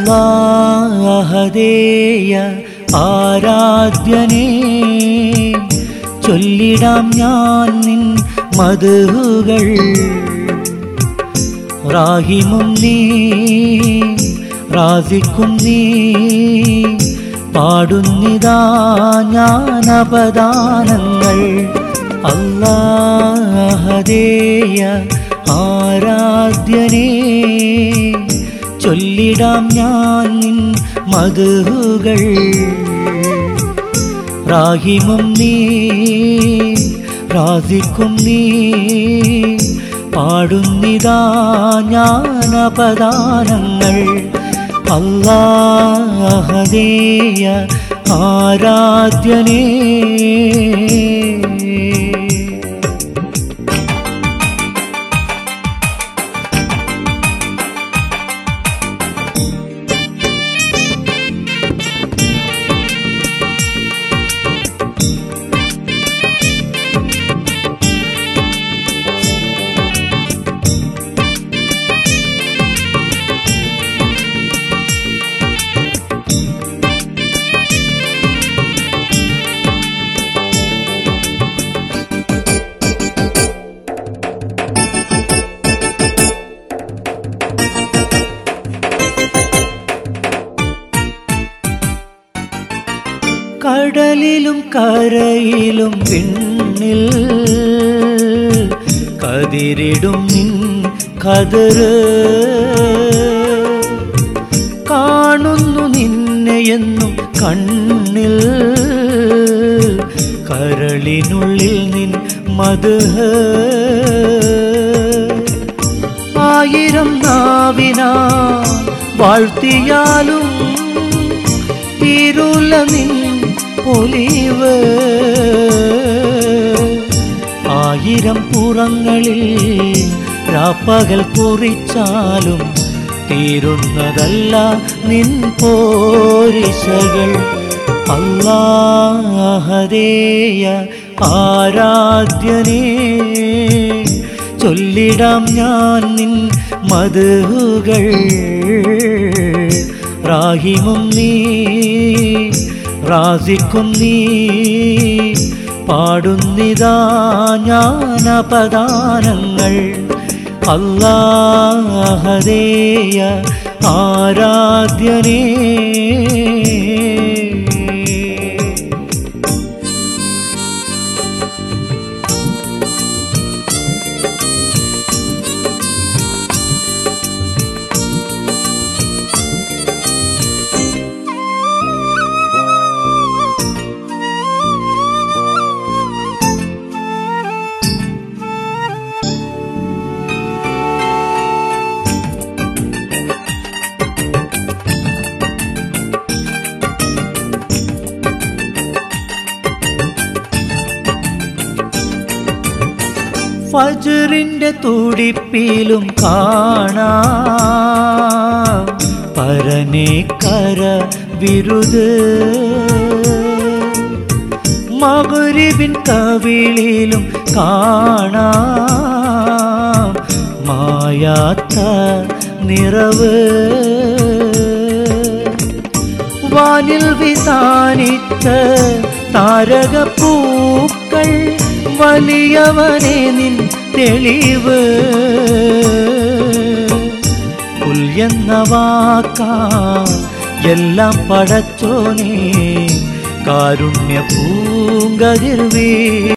അല്ലാഹദേയ ആരാധ്യനേ ചൊല്ലിടാം ഞാൻ നിൻ മധുകൾ റാഹിമും നീ റാസിക്കും നീ പാടുന്നിതാ ഞാൻ അപദാനങ്ങൾ അല്ലാഹദേയ ആരാധ്യനേ ചൊല്ലിടാം ഞാൻ നിൻ മധുകൾ റാഹിമും നീ റാസിക്കും നീ പാടുന്നിതാ ജ്ഞാനപദാനങ്ങൾ അല്ലാഹദേയ ആരാധ്യനേ കടലിലും കരയിലും പിന്നിൽ കതിരിടും നിൻ കതിര് കാണുന്നു നിന്നെയെന്നും കണ്ണിൽ കരളിനുള്ളിൽ നിൻ മധു ആയിരം നാവിനാ വാഴ്ത്തിയാലും തീരുല നിൻ പൊലിവ് ആയിരം പുറങ്ങളിൽ രാപ്പകൽ കുറിച്ചാലും തീരുന്നതല്ല നിൻ പോരിശകൾ അല്ലാഹദേയ ആരാധ്യനേ ചൊല്ലിടാം ഞാൻ നിൻ മധുകൾ റാഹിമും നീ റാസിക്കും നീ പാടുന്നിതാ ജ്ഞാനപദാനങ്ങൾ അല്ലാഹദേയ ആരാധ്യനേ ഫജറിന്റെ തുടിപ്പിലും കാണാം പരനെ കര വിരുത് മകുരിബിൻ കവിളിലും കാണാം മായാത്ത നിറവ് വാനിൽ വിതാനിച്ച താരകപ്പൂക്കൾ വലിയവനെ നിൻ തെളിവ് പുൽ എന്ന വാക്കാ എല്ലാം പടച്ചോനേ കാരുണ്യ പൂങ്കതിർവേ